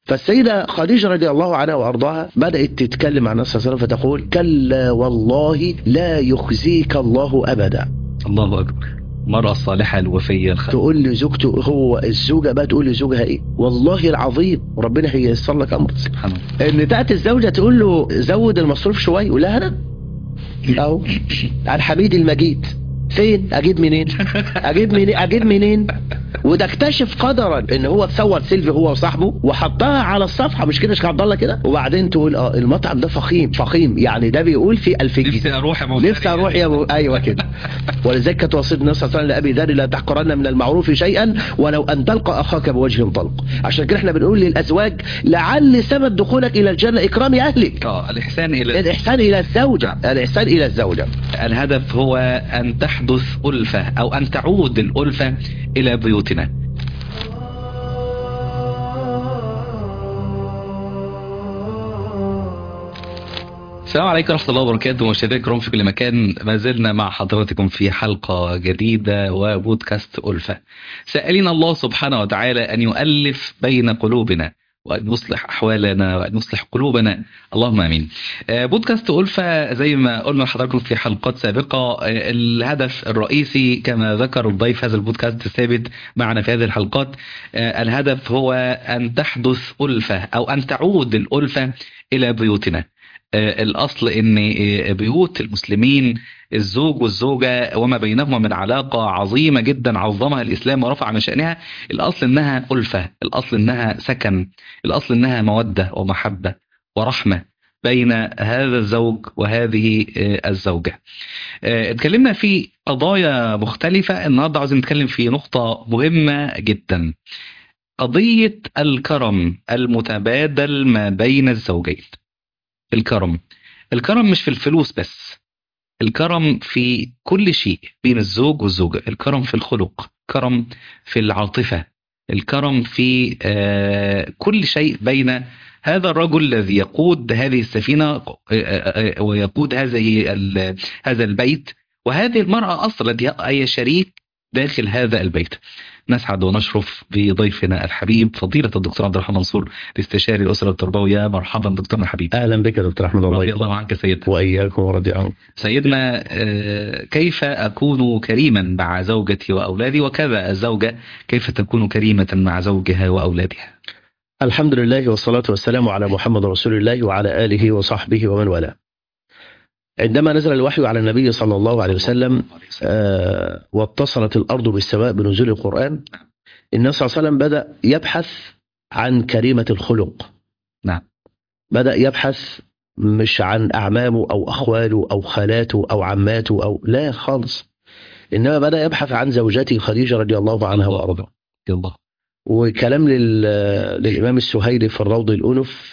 فالسيدة خديجة رضي الله عنها وأرضاها بدأت تتكلم عن النبي صلى الله عليه وسلم فتقول كلا والله لا يخزيك الله أبدا الله أكبر المرأة الصالحة الوفية الخير تقول لزوجته هو الزوجة بقى تقول لزوجها إيه والله العظيم ربنا هييسر لك أمر سبحان الله ان تاتي الزوجه تقول له زود المصروف شويه يقول لها انا اهو عن حميد المجيد فين اجيب منين اجيب منين اجيب منين وده اكتشف قدرا ان هو تصور سيلفي هو وصاحبه وحطها على الصفحه مش كده يا شيخ عبد الله كده وبعدين تقول اه المطعم ده فخيم فخيم يعني ده بيقول في 2000 جنيه نفسي أروح يا مولانا نفسي اروح يا ابو ايوه كده ولذلك كانت وصيه النبي صلى الله عليه وسلم لابي ذر لا تحقرن من المعروف شيئا ولو ان تلقى اخاك بوجه طلق عشان كده احنا بنقول للازواج لعل سبب دخولك الى الجنه اكرام اهلك آه الإحسان إلى الإحسان إلى الزوجة الإحسان إلى الزوجة الهدف هو أن تحدث ألفة أو أن تعود الألفة إلى بيوتنا السلام عليكم ورحمة الله وبركاته مشاهدينا الكرام في كل مكان ما زلنا مع حضراتكم في حلقة جديدة وبودكاست ألفة سائلين الله سبحانه وتعالى أن يؤلف بين قلوبنا وأن يصلح أحوالنا وأن يصلح قلوبنا اللهم آمين آه، بودكاست ألفة زي ما قلنا لحضراتكم في حلقات سابقة آه، الهدف الرئيسي كما ذكر الضيف هذا البودكاست الثابت معنا في هذه الحلقات آه، الهدف هو أن تحدث ألفة أو أن تعود الألفة إلى بيوتنا آه، الأصل أن آه، بيوت المسلمين الزوج والزوجة وما بينهما من علاقة عظيمة جدا عظمها الإسلام ورفع من شأنها الأصل أنها ألفة الأصل أنها سكن الأصل أنها مودة ومحبة ورحمة بين هذا الزوج وهذه آه، الزوجة آه، اتكلمنا في قضايا مختلفة النهاردة عاوزين نتكلم في نقطة مهمة جدا قضية الكرم المتبادل ما بين الزوجين الكرم الكرم مش في الفلوس بس الكرم في كل شيء بين الزوج والزوجة الكرم في الخلق كرم في العاطفة الكرم في آه، كل شيء بين هذا الرجل الذي يقود هذه السفينة آه، آه، ويقود هذه ال- هذا البيت وهذه المرأة أصلا التي هي شريك داخل هذا البيت نسعد ونشرف بضيفنا الحبيب فضيلة الدكتور عبد الرحمن منصور الاستشاري الأسرة التربوية مرحبا دكتورنا الحبيب أهلا بك يا دكتور أحمد رضي الله الله عنك سيدنا وإياكم ورضي عنكم سيدنا آه، كيف أكون كريما مع زوجتي وأولادي وكذا الزوجة كيف تكون كريمة مع زوجها وأولادها الحمد لله والصلاة والسلام على محمد رسول الله وعلى آله وصحبه ومن والاه عندما نزل الوحي على النبي صلى الله عليه وسلم آه واتصلت الأرض بالسماء بنزول القرآن النبي صلى الله عليه وسلم بدأ يبحث عن كريمة الخلق نعم. بدأ يبحث مش عن أعمامه أو أخواله أو خالاته أو عماته أو لا خالص إنما بدأ يبحث عن زوجته خديجة رضي الله عنها وأرضاها الله وكلام لل... للإمام السهيلي في الروض الأنف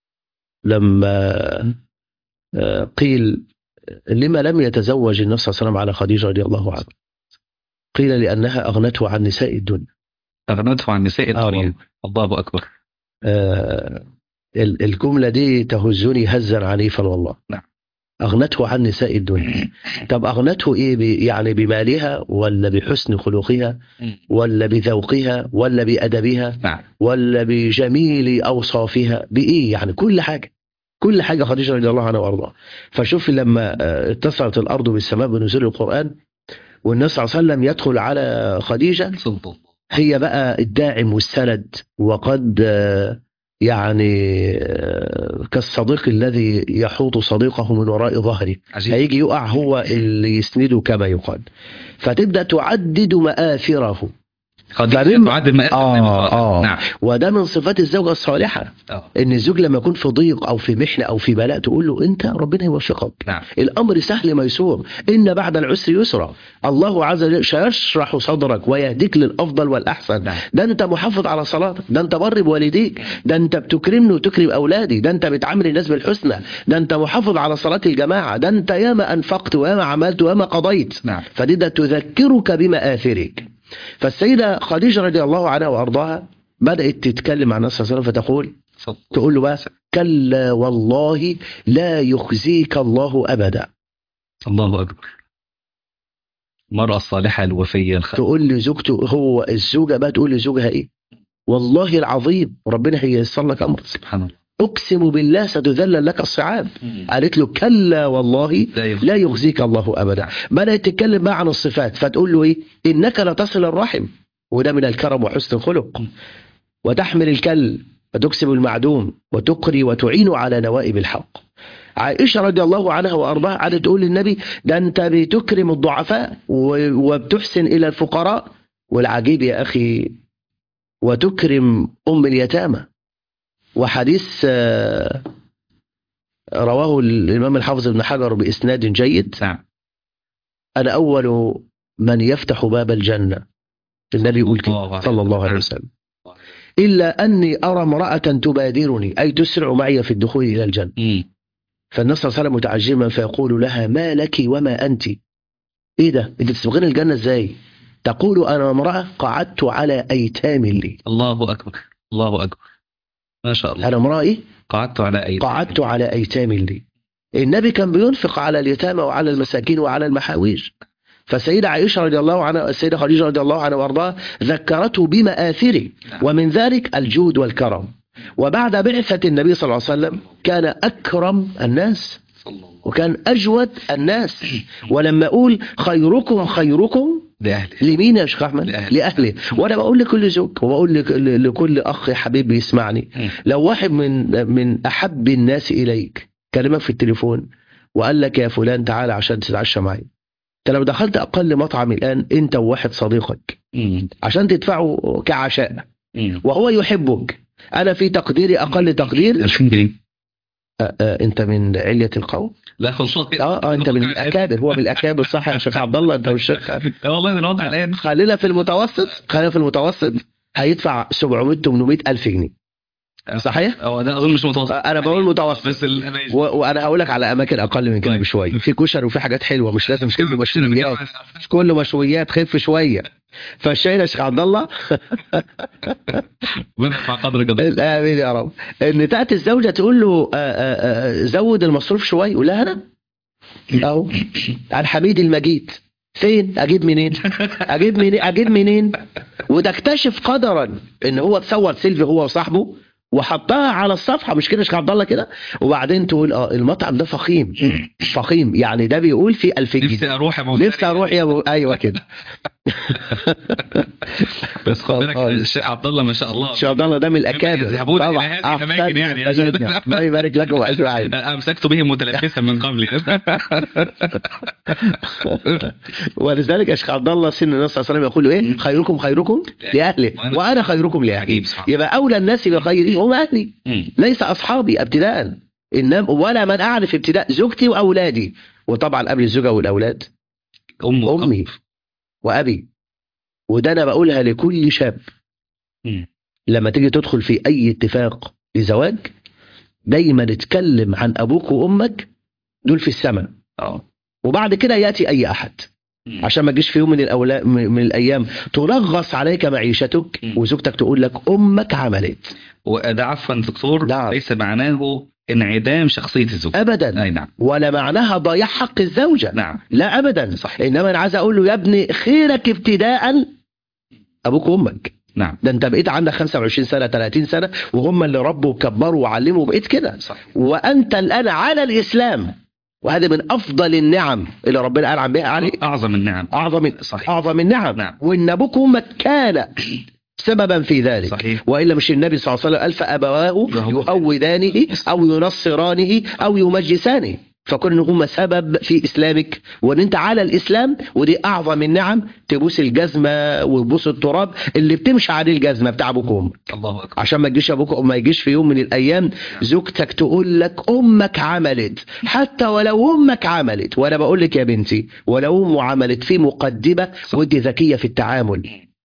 لما آه، قيل لما لم يتزوج النبي صلى الله عليه وسلم على خديجة رضي الله عنها قيل لأنها أغنته عن نساء الدنيا أغنته عن نساء آه الدنيا الله أكبر آه، ال- الجملة دي تهزني هزا عنيفا والله نعم. أغنته عن نساء الدنيا طب أغنته إيه ب- يعني بمالها ولا بحسن خلقها ولا بذوقها ولا بأدبها نعم ولا بجميل أوصافها بإيه يعني كل حاجة كل حاجة خديجة رضي الله عنها وأرضاها فشوف لما آه، اتصلت الأرض بالسماء بنزول القرآن والنبي صلى الله عليه وسلم يدخل على خديجة صلى الله هي بقى الداعم والسند وقد آه، يعني آه، كالصديق الذي يحوط صديقه من وراء ظهره عجيب هيجي يقع هو اللي يسنده كما يقال فتبدأ تعدد مآثره خديجة فبما- تعد المآثر آه، النبي صلى الله عليه آه. وسلم. نعم وده من صفات الزوجة الصالحة آه. ان الزوج لما يكون في ضيق او في محنة او في بلاء تقول له انت ربنا يوفقك نعم الامر سهل ميسور ان بعد العسر يسرا الله عز وجل سيشرح صدرك ويهديك للافضل والاحسن نعم ده انت محافظ على صلاتك ده انت بر بوالديك ده انت بتكرمني وتكرم اولادي ده انت بتعامل الناس بالحسنى ده انت محافظ على صلاه الجماعه ده انت ياما انفقت وياما عملت وياما قضيت نعم فدي ده تذكرك بمآثرك فالسيدة خديجة رضي الله عنها وأرضاها بدأت تتكلم عن النبي صلى الله عليه وسلم فتقول صلى تقول له بقى كلا والله لا يخزيك الله أبدا الله أكبر المرأة الصالحة الوفية الخير تقول لزوجته هو الزوجة بقى تقول لزوجها إيه والله العظيم ربنا هييسر لك امرك سبحان الله اقسم بالله ستذلل لك الصعاب قالت له كلا والله لا يخ- لا يخزيك الله ابدا بدات تتكلم بقى عن الصفات فتقول له ايه انك لتصل الرحم وده من الكرم وحسن الخلق وتحمل الكل وتكسب المعدوم وتقري وتعين على نوائب الحق عائشة رضي الله عنها وأرضاها قعدت تقول للنبي ده أنت بتكرم الضعفاء و- وبتحسن إلى الفقراء والعجيب يا أخي وتكرم أم اليتامى وحديث آه، رواه الإمام الحافظ ابن حجر بإسناد جيد نعم أنا أول من يفتح باب الجنة النبي يقول الله كده عليه صلى الله عليه وسلم إلا أني أرى امرأة تبادرني أي تسرع معي في الدخول إلى الجنة مم. فالنبي صلى الله عليه وسلم متعجبا فيقول لها ما لك وما أنت إيه ده أنت تسبقين الجنة إزاي تقول أنا امرأة قعدت على أيتام لي الله اكبر الله اكبر ما شاء الله أنا امرأة إيه قعدت على ايدي قعدت على أيتام لي النبي كان بينفق على اليتامى وعلى المساكين وعلى المحاويج فالسيدة عائشة رضي الله عنها السيدة خديجة رضي الله عنها وارضاها ذكرته بمآثره نعم. ومن ذلك الجود والكرم وبعد بعثة النبي صلى الله عليه وسلم كان أكرم الناس صلى الله وكان أجود الناس ولما أقول خيركم خيركم لاهله لمين يا شيخ أحمد؟ لأهله. لأهله وأنا بقول لكل زوج وبقول لك- لكل أخ حبيب بيسمعني مم. لو واحد من من أحب الناس إليك كلمك في التليفون وقال لك يا فلان تعالى عشان تتعشى معي انت لو دخلت أقل مطعم الآن أنت وواحد صديقك مم. عشان تدفعوا كعشاء مم. وهو يحبك أنا في تقديري أقل تقدير 2000 جنيه آه، آه، أنت من علية القوم لا والله اه اه انت من الاكابر هو من الاكابر صح يا شيخ عبد الله انت مش شيخ لا والله ده الوضع الان خلينا في المتوسط خلينا في المتوسط هيدفع 700 800 الف جنيه صحيح هو ده اظن مش متوسط انا بقول متوسط بس ال- ماشي. و... وانا هقول لك على اماكن اقل من كده طيب. بشويه في كشري وفي حاجات حلوه مش لازم كله مشويات مش كله مشويات خف شويه فالشاي يا شيخ عبد الله ونرفع قدر قدر امين يا رب ان تاتي الزوجه تقول له آه، آه، آه، زود المصروف شويه يقول لها انا اهو عن حميد المجيد فين اجيب منين اجيب منين اجيب منين وتكتشف قدرا ان هو تصور سيلفي هو وصاحبه وحطها على الصفحه مش كده يا شيخ عبد الله كده وبعدين تقول اه المطعم ده فخيم فخيم يعني ده بيقول فيه 2000 جنيه نفسي اروح يا مولانا نفسي اروح يا ابو ايوه كده بس خد بالك آه. الشيخ عبد الله ما شاء الله شيخ عبد الله ده من الاكابر يذهبون إلى طبعا. هذه الأماكن أحسنت يعني. سيدنا. الله يبارك لكم اجمعين امسكت به متلبسا من قبل ولذلك يا شيخ عبد الله سن النبي صلى الله عليه وسلم يقول ايه خيركم خيركم لاهله وأنا- وانا خيركم لاهلي عجيب سبحان الله. يبقى اولى الناس بخيري هم اهلي مم. ليس اصحابي ابتداء انما ولا من اعرف ابتداء زوجتي واولادي وطبعا قبل الزوجه والاولاد ام امي وابي وده انا بقولها لكل شاب مم. لما تيجي تدخل في اي اتفاق لزواج دايما اتكلم عن ابوك وامك دول في السماء اه وبعد كده ياتي اي احد مم. عشان ما تجيش في يوم من الاولا من الايام ترغص عليك معيشتك مم. وزوجتك تقول لك امك عملت وده عفوا دكتور نعم. ليس معناه انعدام شخصيه الزوج ابدا اي نعم ولا معناها ضياع حق الزوجه نعم لا ابدا صح. انما انا عايز اقول له يا ابني خيرك ابتداء ابوك وامك نعم ده انت بقيت عندك 25 سنه 30 سنه وهم اللي ربوا وكبروا وعلموا وبقيت كده صح وانت الان على الاسلام وهذا من افضل النعم اللي ربنا انعم بها عليك اعظم النعم اعظم صحيح اعظم النعم نعم. وان ابوك وامك كان سببا في ذلك صحيح والا مش النبي صلى الله عليه وسلم قال فابواه يهودانه. يؤودانه او ينصرانه او يمجسانه فكون ان هم سبب في اسلامك وان انت على الاسلام ودي اعظم النعم تبوس الجزمه وتبوس التراب اللي بتمشي عليه الجزمه بتاع ابوك وامك الله اكبر عشان ما تجيش ابوك ما يجيش في يوم من الايام زوجتك تقول لك امك عملت حتى ولو امك عملت وانا بقول لك يا بنتي ولو امه عملت في مقدمه ودي ذكيه في التعامل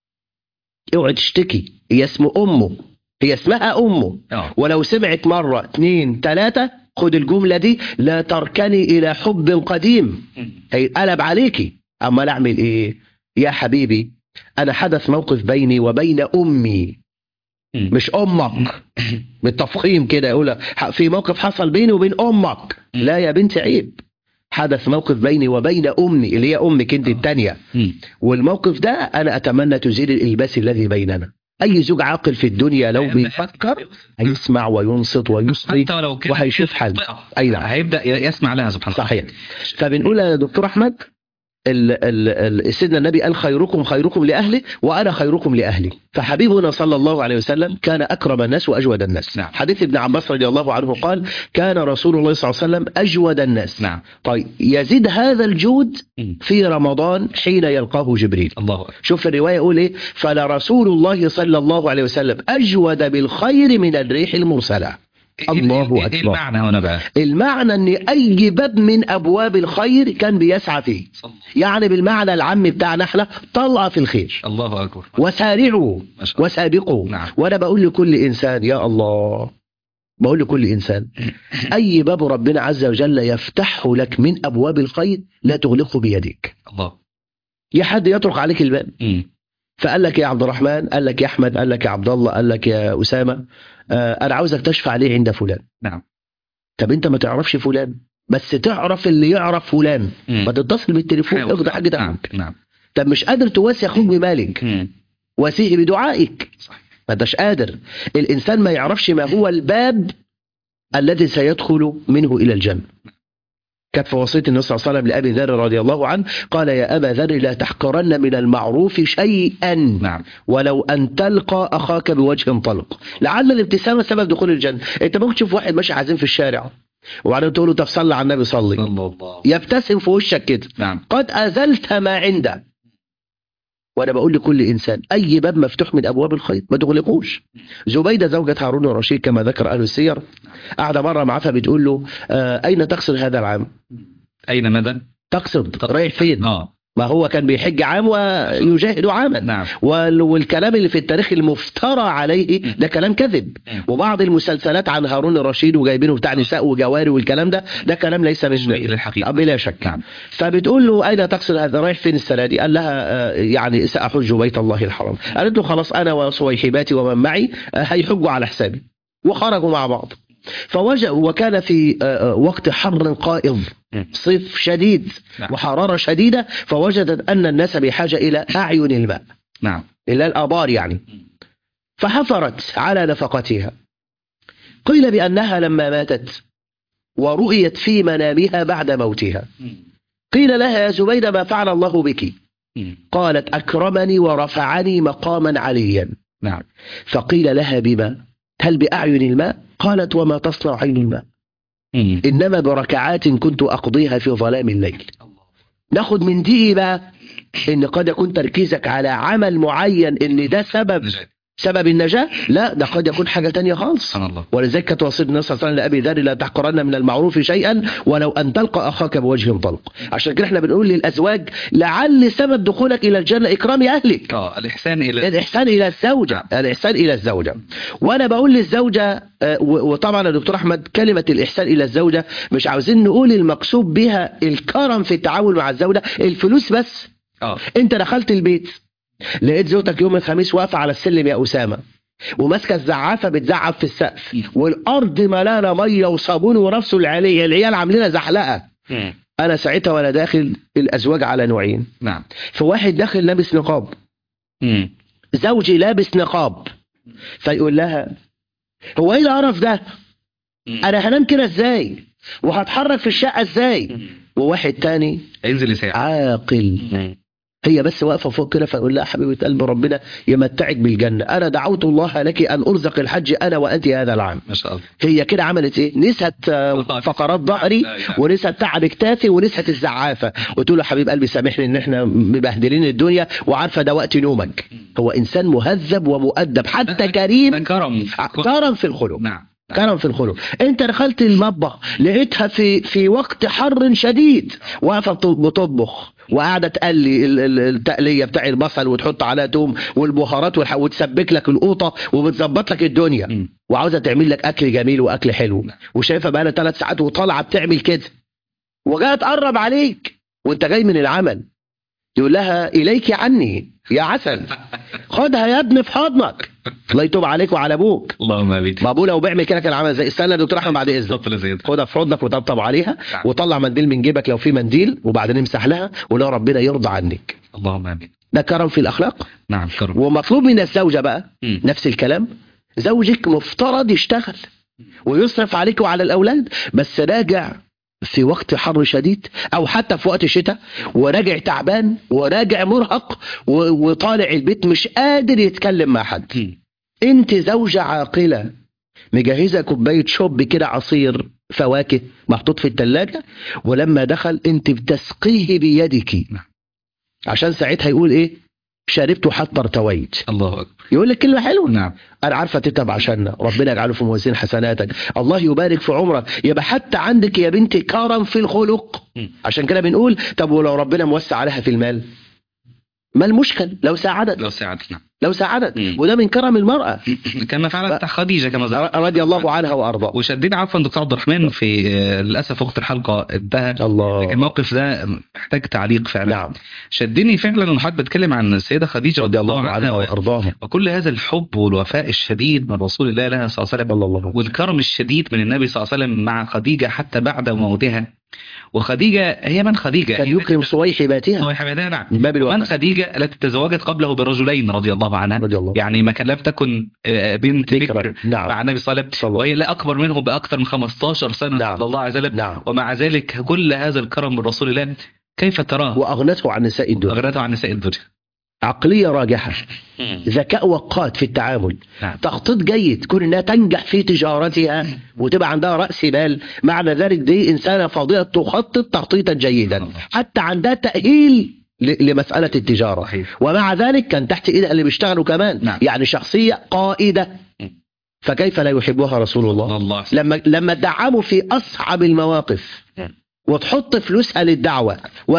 اوعي تشتكي هي اسم امه هي اسمها امه اه ولو سمعت مرة اتنين تلاتة خد الجملة دي لا تركني إلى حب قديم هيتقلب عليكي أما أنا أعمل إيه يا حبيبي أنا حدث موقف بيني وبين أمي مم. مش أمك بالتفخيم كده يقول في موقف حصل بيني وبين أمك لا يا بنتي عيب حدث موقف بيني وبين أمي اللي هي أمك أنت التانية مم. والموقف ده أنا أتمنى تزيل الإلباس الذي بيننا اي زوج عاقل في الدنيا لو هيبدأ بيفكر هيسمع وينصت ويصغي حتى ولو كان وهيشوف حل. مخطئة. أي نعم. هيبدا ي- يسمع لها سبحان الله صحيح فبنقول يا دكتور احمد ال ال ال سيدنا النبي قال خيركم خيركم لاهله وانا خيركم لاهلي فحبيبنا صلى الله عليه وسلم كان اكرم الناس واجود الناس نعم. حديث ابن عباس رضي الله عنه قال كان رسول الله صلى الله عليه وسلم اجود الناس نعم طيب يزيد هذا الجود مم. في رمضان حين يلقاه جبريل الله أكبر. شوف الرواية يقول ايه فلرسول الله صلى الله عليه وسلم أجود بالخير من الريح المرسلة الله إيه- إيه- إيه أكبر. المعنى هنا بقى المعنى ان اي باب من ابواب الخير كان بيسعى فيه صلى يعني بالمعنى العام بتاعنا احنا طلع في الخير الله اكبر وسارعوا ما شاء الله وسابقوا نعم. وانا بقول لكل انسان يا الله بقول لكل انسان اي باب ربنا عز وجل يفتحه لك من ابواب الخير لا تغلقه بيدك الله يا حد يطرق عليك الباب مم. فقال لك يا عبد الرحمن قال لك يا احمد قال لك يا عبد الله قال لك يا اسامه آه انا عاوزك تشفع ليه عند فلان نعم طب انت ما تعرفش فلان بس تعرف اللي يعرف فلان مم. ما تتصل بالتليفون حاول. اخد حاجه نعم اخوك نعم طب مش قادر تواسي اخوك بمالك مم. واسيه بدعائك صحيح ما انتش قادر الانسان ما يعرفش ما هو الباب الذي سيدخل منه الى الجنه كانت في وصيه النبي صلى الله عليه وسلم لابي ذر رضي الله عنه قال يا ابا ذر لا تحقرن من المعروف شيئا نعم ولو ان تلقى اخاك بوجه طلق لعل الابتسامه سبب دخول الجنه انت ممكن تشوف واحد ماشي حزين في الشارع وبعدين تقول له طب صلي على النبي صلي صلى الله يبتسم في وشك كده نعم قد ازلت ما عنده وانا بقول لكل انسان اي باب مفتوح من ابواب الخير ما تغلقوش زبيده زوجة هارون الرشيد كما ذكر اهل السير قاعده مره معاه فبتقول له آه اين تقصد هذا العام اين مدى تقصد رايح فين اه ما هو كان بيحج عام ويجاهد عاما نعم وال- والكلام اللي في التاريخ المفترى عليه ده كلام كذب مم. وبعض المسلسلات عن هارون الرشيد وجايبينه بتاع نساء وجواري والكلام ده ده كلام ليس من شيء للحقيقة. بلا شك نعم. فبتقول له اين تقصد هذا رايح فين السنه دي قال لها آه، يعني ساحج بيت الله الحرام قالت له خلاص انا وصويحباتي ومن معي آه، هيحجوا على حسابي وخرجوا مع بعض فوجد وكان في آه، آه، وقت حر قائض مم. صيف شديد نعم. وحراره شديده فوجدت ان الناس بحاجه الى اعين الماء نعم الى الابار يعني فحفرت على نفقتها قيل بانها لما ماتت ورؤيت في منامها بعد موتها قيل لها يا زبيدة ما فعل الله بك مم. قالت أكرمني ورفعني مقاما عليا نعم فقيل لها بما هل بأعين الماء قالت وما تصنع عين الماء مم. إنما بركعات كنت أقضيها في ظلام الليل ناخد من دي إيه بقى إن قد يكون تركيزك على عمل معين إن ده سبب نجاة. سبب النجاة لا ده قد يكون حاجة تانية خالص سبحان الله ولذلك كانت وصيه النبي صلى الله عليه وسلم لابي ذر لا تحقرن من المعروف شيئا ولو ان تلقى اخاك بوجه طلق عشان كده احنا بنقول للازواج لعل سبب دخولك الى الجنه اكرام اهلك اه الاحسان الى الاحسان الى الزوجه الاحسان الى الزوجه وانا بقول للزوجه آه، و- وطبعا يا دكتور احمد كلمه الاحسان الى الزوجه مش عاوزين نقول المقصود بها الكرم في التعامل مع الزوجه الفلوس بس اه انت دخلت البيت لقيت زوجتك يوم الخميس واقفه على السلم يا اسامه وماسكه الزعافه بتزعف في السقف والارض ملانه ميه وصابون ونفسه العاليه العيال عاملين زحلقه مم. انا ساعتها وانا داخل الازواج على نوعين نعم فواحد داخل لابس نقاب مم. زوجي لابس نقاب فيقول لها هو ايه القرف ده مم. انا هنام كده ازاي وهتحرك في الشقه ازاي مم. وواحد تاني هينزل يساعد عاقل مم. هي بس واقفه فوق كده فاقول لها حبيبه قلب ربنا يمتعك بالجنه انا دعوت الله لك ان ارزق الحج انا وانت هذا العام ما شاء الله هي كده عملت ايه نسهت آه، فقرات ظهري لا، لا. ونسهت تعب كتافي ونسهت الزعافه قلت له يا حبيب قلبي سامحني ان احنا مبهدلين الدنيا وعارفه ده وقت نومك هو انسان مهذب ومؤدب حتى ده كريم كرم كرم في الخلق نعم كرم في الخلق انت دخلت المطبخ لقيتها في في وقت حر شديد واقفه بت- بتطبخ وقاعده تقلي ال- ال- التقليه بتاع البصل وتحط عليها توم والبهارات والح- وتسبك لك القوطه وبتظبط لك الدنيا مم. وعاوزه تعمل لك اكل جميل واكل حلو نعم. وشايفه بقى لها ثلاث ساعات وطالعه بتعمل كده وجايه تقرب عليك وانت جاي من العمل يقول لها اليك عني يا عسل خدها يا ابني في حضنك الله يتوب عليك وعلى ابوك اللهم امين ما ابوه لو بيعمل كده كان عمل زي استنى يا دكتور احمد بعد اذنك بالظبط اللي زي ده خدها في حضنك وطبطب عليها نعم. وطلع منديل من جيبك لو في منديل وبعدين امسح لها ولا ربنا يرضى عنك اللهم امين ده كرم في الأخلاق نعم كرم ومطلوب من الزوجة بقى مم. نفس الكلام زوجك مفترض يشتغل ويصرف عليك وعلى الأولاد بس راجع في وقت حر شديد أو حتى في وقت الشتاء وراجع تعبان وراجع مرهق و- وطالع البيت مش قادر يتكلم مع حد مم. انت زوجة عاقلة مجهزة كوباية شوب كده عصير فواكه محطوط في التلاجة ولما دخل انت بتسقيه بيدك نعم. عشان ساعتها يقول ايه شربت حتى ارتويت الله أكبر يقول لك كلمة حلوة نعم انا عارفه تتعب عشاننا ربنا يجعله في موازين حسناتك الله يبارك في عمرك يبقى حتى عندك يا بنتي كرم في الخلق مم. عشان كده بنقول طب ولو ربنا موسع عليها في المال ما المشكل لو ساعدت لو ساعدت نعم لو ساعدت مم. وده من كرم المرأة كما فعلت خديجة كما ذكرت رضي الله عنها وارضاها وشدينا عفوا دكتور عبد الرحمن في آه، للاسف وقت الحلقه انتهى الله الموقف ده محتاج تعليق فعلا نعم شدني فعلا وحد بتكلم عن السيده خديجه رضي الله عنها وارضاها وكل هذا الحب والوفاء الشديد من رسول الله لها صلى الله عليه وسلم صلى الله عليه وسلم والكرم الشديد من النبي صلى الله عليه وسلم مع خديجه حتى بعد موتها وخديجه هي من خديجه كان يكرم صويحباتها هو حمدها نعم من باب من الوفاء خديجه التي تزوجت قبله برجلين رضي الله عنها رضي الله يعني ما كان لم تكن آه، بنت ذكرى بكر نعم مع النبي صلى الله عليه صلى وسلم الله. وهي لا اكبر منه باكثر من 15 سنه نعم. صلى الله عليه وسلم نعم ومع ذلك كل هذا الكرم من رسول الله كيف تراه واغنته عن نساء الدنيا اغنته عن نساء الدنيا عقلية راجحة ذكاء وقات في التعامل نعم. تخطيط جيد كون انها تنجح في تجارتها وتبقى عندها رأس مال معنى ذلك دي إنسانة فاضلة تخطط تخطيطا جيدا الله. حتى عندها تأهيل ل- لمسألة التجارة صحيح ومع ذلك كان تحت إيدها اللي بيشتغلوا كمان نعم. يعني شخصية قائدة م. فكيف لا يحبها رسول الله الله لما لما تدعموا في أصعب المواقف نعم. وتحط فلوسها للدعوة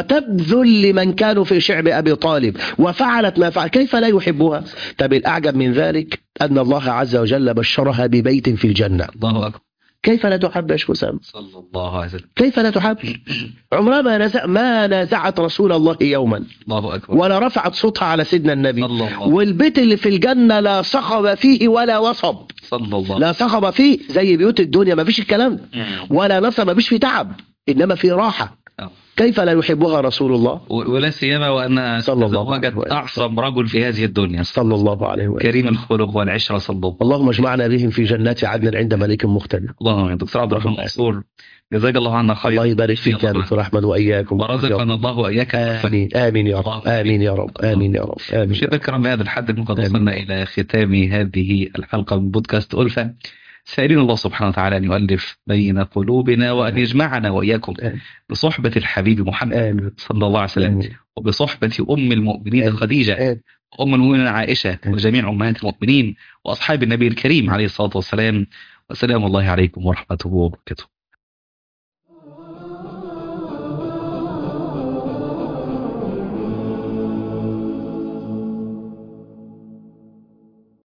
وتبذل لمن كانوا في شعب أبي طالب وفعلت ما فعل كيف لا يحبها طب الأعجب من ذلك أن الله عز وجل بشرها ببيت في الجنة الله اكبر كيف لا تحب يا شيخ أسامة صلى الله عليه وسلم كيف لا تحب عمرها ما نزع ما نازعت رسول الله يوما الله اكبر ولا رفعت صوتها على سيدنا النبي الله والبيت اللي في الجنة لا صخب فيه ولا وصب صلى الله لا صخب فيه زي بيوت الدنيا ما فيش الكلام ده ولا نصب ما فيش فيه تعب إنما في راحة آه. كيف لا يحبها رسول الله و- ولا سيما وان صلى الله عليه تزوجت وسلم. اعظم رجل في هذه الدنيا صلى الله عليه وسلم كريم الخلق والعشره صلى الله اللهم اجمعنا بهم في جنات عدن عند ملك مختلف اللهم يا دكتور عبد الرحمن منصور جزاك الله عنا خير الله يبارك فيك يا دكتور احمد واياكم ورزقنا الله واياك امين امين يا رب امين يا رب امين يا رب امين مشاهدينا الكرام بهذا الحد نكون قد آمين. وصلنا الى ختام هذه الحلقه من بودكاست الفا سائلين الله سبحانه وتعالى ان يؤلف بين قلوبنا وان يجمعنا واياكم آمين. بصحبه الحبيب محمد امين صلى الله عليه وسلم آمين. وبصحبه ام المؤمنين آمين. خديجه آمين. ام المؤمنين عائشه آمين. وجميع امهات المؤمنين واصحاب النبي الكريم عليه الصلاه والسلام وسلام الله عليكم ورحمته وبركاته